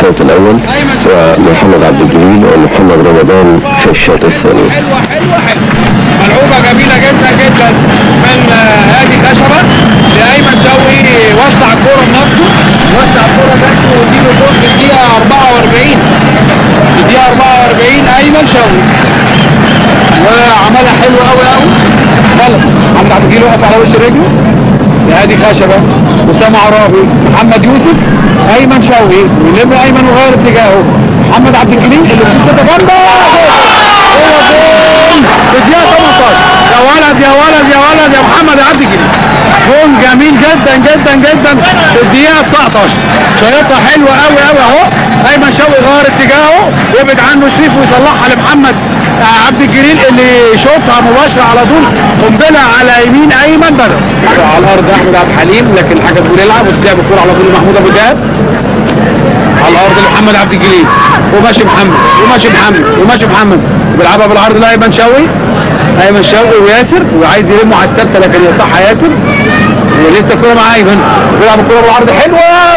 الشوط الاول ومحمد عبد الجليل ومحمد رمضان في الشوط الثاني حلوه حلوه حلوه ملعوبه جميله جدا جدا من آه، هادي خشبه لايمن شوقي وسع الكوره بنفسه وسع الكوره بنفسه وديله جول في الدقيقه 44 في الدقيقه 44 ايمن شوقي وعملها حلوه قوي قوي غلط محمد عبد الجليل وقف على وش رجله لهادي خشبه اسامه عرابي محمد يوسف ايمن شوقي ويلم ايمن وغير اتجاهه محمد عبد الجليل اللي بتشوطه جامده هو جول في الدقيقه 18 يا ولد يا ولد يا ولد يا محمد عبد الجليل جول جميل جدا جدا جدا في الدقيقه 19 شريطه حلوه قوي قوي اهو ايمن شوقي غير اتجاهه يبعد عنه شريف ويصلحها لمحمد آه، عبد الجليل اللي شوطها مباشره على طول قنبله على يمين ايمن بدر على الارض احمد عبد الحليم لكن الحاجه بتقول يلعب وتلعب الكوره على طول محمود ابو دهب على الارض لمحمد عبد الجليل وماشي محمد وماشي محمد وماشي محمد بيلعبها بالعرض لايمن شوقي ايمن شوقي وياسر وعايز يلمه على الثابته لكن يقطعها ياسر ولسه الكوره مع ايمن بيلعب الكوره بالعرض حلوه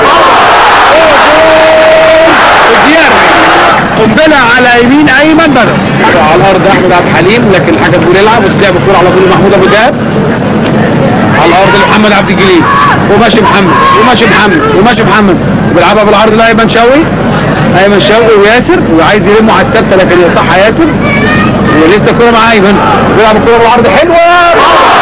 الدقيقه 40 قنبله على يمين ايمن بدر على الارض احمد عبد الحليم لكن الحاجه بتقول يلعب وتلعب الكوره على طول محمود ابو دهب على الارض لمحمد عبد الجليل وماشي محمد وماشي محمد وماشي محمد بيلعبها بالعرض لايمن شوقي ايمن شوقي وياسر وعايز يلمه على الثابته لكن يقطعها ياسر ولسه الكوره مع ايمن بيلعب الكوره بالعرض حلوه